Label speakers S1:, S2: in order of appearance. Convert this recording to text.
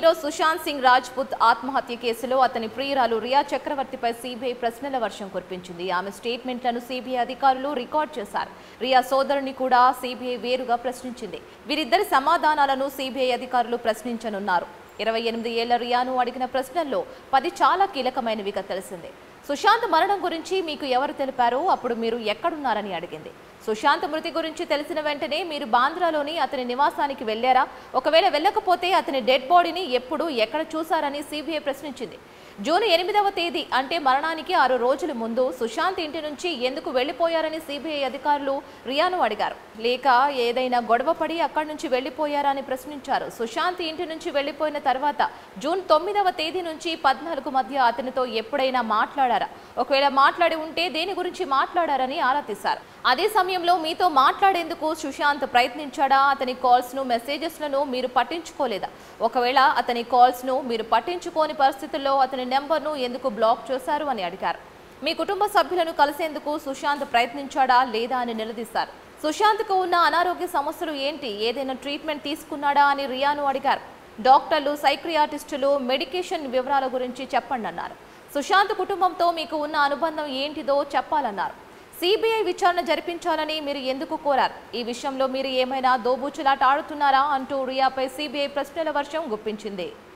S1: ఢిల్లీలో సుశాంత్ సింగ్ రాజ్పుత్ ఆత్మహత్య కేసులో అతని ప్రియురాలు రియా చక్రవర్తిపై సీబీఐ ప్రశ్నల వర్షం కురిపించింది ఆమె స్టేట్మెంట్లను సీబీఐ అధికారులు రికార్డ్ చేశారు రియా సోదరుని కూడా సీబీఐ వేరుగా ప్రశ్నించింది వీరిద్దరి సమాధానాలను సీబీఐ అధికారులు ప్రశ్నించనున్నారు ఇరవై ఎనిమిది ఏళ్ల రియాను అడిగిన ప్రశ్నల్లో పది చాలా కీలకమైనవిగా తెలిసింది సుశాంత్ మరణం గురించి మీకు ఎవరు తెలిపారో అప్పుడు మీరు ఎక్కడున్నారని అడిగింది సుశాంత్ మృతి గురించి తెలిసిన వెంటనే మీరు బాంద్రాలోని అతని నివాసానికి వెళ్లారా ఒకవేళ వెళ్ళకపోతే అతని డెడ్ బాడీని ఎప్పుడు ఎక్కడ చూశారని సిబిఐ ప్రశ్నించింది జూన్ ఎనిమిదవ తేదీ అంటే మరణానికి ఆరు రోజుల ముందు సుశాంత్ ఇంటి నుంచి ఎందుకు వెళ్లిపోయారని సిబిఐ అధికారులు రియాను అడిగారు లేక ఏదైనా గొడవపడి అక్కడి నుంచి వెళ్లిపోయారా అని ప్రశ్నించారు సుశాంత్ ఇంటి నుంచి వెళ్లిపోయిన తర్వాత జూన్ తొమ్మిదవ తేదీ నుంచి పద్నాలుగు మధ్య అతనితో ఎప్పుడైనా మాట్లాడారా ఒకవేళ మాట్లాడి ఉంటే దేని గురించి మాట్లాడారని ఆరా తీశారు అదే సమయంలో మీతో మాట్లాడేందుకు సుశాంత్ ప్రయత్నించాడా అతని కాల్స్ ను మెసేజెస్ లను మీరు పట్టించుకోలేదా ఒకవేళ అతని కాల్స్ ను మీరు పట్టించుకోని పరిస్థితుల్లో అతని నెంబర్ ను ఎందుకు బ్లాక్ చేశారు అని అడిగారు మీ కుటుంబ సభ్యులను కలిసేందుకు సుశాంత్ ప్రయత్నించాడా లేదా అని నిలదీశారు సుశాంత్కు ఉన్న అనారోగ్య సమస్యలు ఏంటి ఏదైనా ట్రీట్మెంట్ తీసుకున్నాడా అని రియాను అడిగారు డాక్టర్లు సైక్రియాటిస్టులు మెడికేషన్ వివరాల గురించి చెప్పండి అన్నారు సుశాంత్ కుటుంబంతో మీకు ఉన్న అనుబంధం ఏంటిదో చెప్పాలన్నారు సిబిఐ విచారణ జరిపించాలని మీరు ఎందుకు కోరారు ఈ విషయంలో మీరు ఏమైనా దోబూచులాట ఆడుతున్నారా అంటూ రియాపై సిబిఐ ప్రశ్నల వర్షం గుప్పించింది